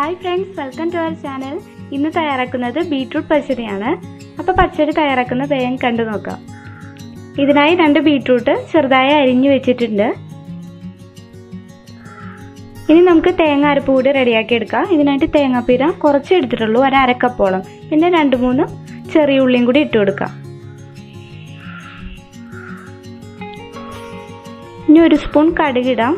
hi friends welcome to our channel ഇന്ന് തയ്യാറാക്കുന്നത് beetroot പച്ചടിയാണ് അപ്പോൾ പച്ചടി തയ്യാറാക്കുന്ന വേഗം കണ്ടു നോക്കാം ഇതിനായി രണ്ട് ബീട്രൂട്ട് ചെറുതായി അരിഞ്ഞു വെച്ചിട്ടുണ്ട് ഇനി നമുക്ക് തേങ്ങ അരപ്പ് കൂടി റെഡിയാക്കി എടുക്കാം ഇതിനായിട്ട് തേങ്ങാപ്പീര കുറച്ച് എടുത്തിട്ടുള്ളൂ ഒരു അരക്കപ്പോളം പിന്നെ രണ്ട് മൂന്ന് ചെറിയ ഉള്ളിയും കൂടി ഇട്ട് കൊടുക്കാം ഇനി ഒരു സ്പൂൺ കടുകിടാം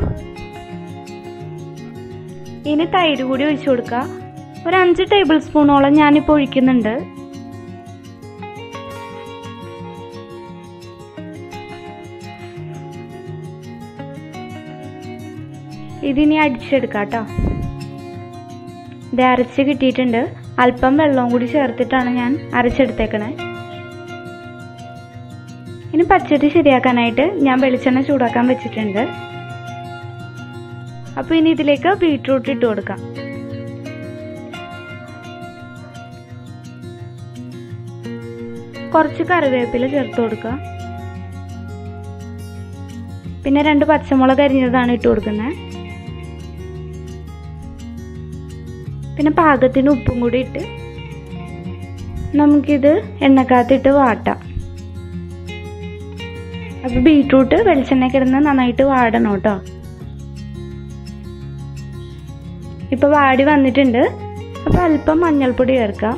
ഇനി തൈര് കൂടി ഒഴിച്ചു കൊടുക്കുക ഒരു അഞ്ച് ടേബിൾ സ്പൂണോളം ഞാനിപ്പോൾ ഒഴിക്കുന്നുണ്ട് ഇതിനി അടിച്ചെടുക്കാം കേട്ടോ ഇത് അരച്ച് കിട്ടിയിട്ടുണ്ട് അല്പം വെള്ളവും കൂടി ചേർത്തിട്ടാണ് ഞാൻ അരച്ചെടുത്തേക്കണേ ഇനി പച്ചടി ശരിയാക്കാനായിട്ട് ഞാൻ വെളിച്ചെണ്ണ ചൂടാക്കാൻ വെച്ചിട്ടുണ്ട് അപ്പോൾ ഇനി ഇതിലേക്ക് ബീട്രൂട്ട് ഇട്ട് കൊടുക്കാം കുറച്ച് കറിവേപ്പില ചേർത്ത് കൊടുക്കുക പിന്നെ രണ്ട് പച്ചമുളക് അരിഞ്ഞതാണ് ഇട്ട് കൊടുക്കുന്നത് പിന്നെ പാകത്തിന് ഉപ്പും കൂടി ഇട്ട് നമുക്കിത് എണ്ണക്കകത്തിട്ട് വാട്ടാം അപ്പോൾ ബീട്രൂട്ട് വെളിച്ചെണ്ണ കിടന്ന് നന്നായിട്ട് വാടണം കേട്ടോ ഇപ്പൊ വാടി വന്നിട്ടുണ്ട് അപ്പൊ അല്പം മഞ്ഞൾപ്പൊടി ചേർക്കാം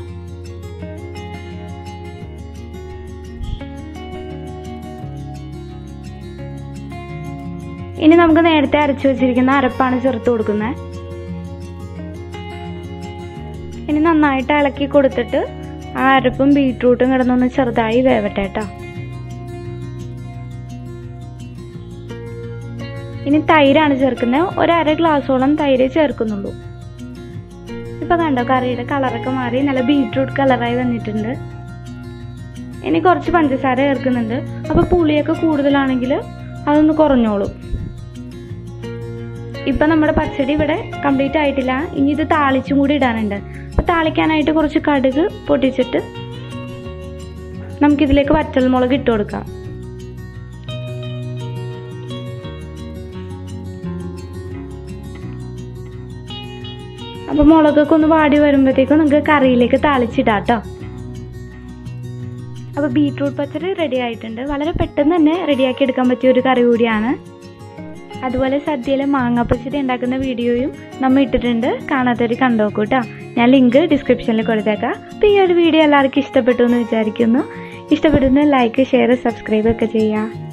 ഇനി നമുക്ക് നേരത്തെ അരച്ചു വെച്ചിരിക്കുന്ന അരപ്പാണ് ചേർത്ത് കൊടുക്കുന്നത് ഇനി നന്നായിട്ട് ഇളക്കി കൊടുത്തിട്ട് ആ അരപ്പും ബീട്രൂട്ടും കിടന്നൊന്ന് ചെറുതായി വേവട്ടെ കേട്ടോ ഇനി തൈരാണ് ചേർക്കുന്നത് ഒരു അര ഗ്ലാസോളം തൈര് ചേർക്കുന്നുള്ളൂ ഇപ്പൊ കണ്ടോ കറിയുടെ കളറൊക്കെ മാറി നല്ല ബീട്രൂട്ട് കളറായി വന്നിട്ടുണ്ട് ഇനി കുറച്ച് പഞ്ചസാര ചേർക്കുന്നുണ്ട് അപ്പൊ പുളിയൊക്കെ കൂടുതലാണെങ്കിൽ അതൊന്ന് കുറഞ്ഞോളും ഇപ്പൊ നമ്മുടെ പച്ചടി ഇവിടെ കംപ്ലീറ്റ് ആയിട്ടില്ല ഇനി ഇത് താളിച്ചും കൂടി ഇടാനുണ്ട് അപ്പൊ താളിക്കാനായിട്ട് കുറച്ച് കടുക് പൊട്ടിച്ചിട്ട് നമുക്കിതിലേക്ക് വറ്റൽമുളക് ഇട്ട് കൊടുക്കാം അപ്പോൾ മുളകൊക്കെ ഒന്ന് വാടി വരുമ്പോഴത്തേക്കും നമുക്ക് കറിയിലേക്ക് താളിച്ചിടാം കേട്ടോ അപ്പോൾ ബീട്രൂട്ട് പച്ചടി റെഡി ആയിട്ടുണ്ട് വളരെ പെട്ടെന്ന് തന്നെ റെഡിയാക്കി എടുക്കാൻ പറ്റിയ ഒരു കറി കൂടിയാണ് അതുപോലെ സദ്യയിലെ മാങ്ങാപ്പച്ചടി ഉണ്ടാക്കുന്ന വീഡിയോയും നമ്മൾ ഇട്ടിട്ടുണ്ട് കാണാത്തവർ കണ്ടോക്കൂ കേട്ടോ ഞാൻ ലിങ്ക് ഡിസ്ക്രിപ്ഷനിൽ കൊടുത്തേക്കാം അപ്പോൾ ഈ ഒരു വീഡിയോ എല്ലാവർക്കും ഇഷ്ടപ്പെട്ടു എന്ന് വിചാരിക്കുന്നു ഇഷ്ടപ്പെടുന്ന ലൈക്ക് ഷെയർ സബ്സ്ക്രൈബ് ഒക്കെ ചെയ്യാം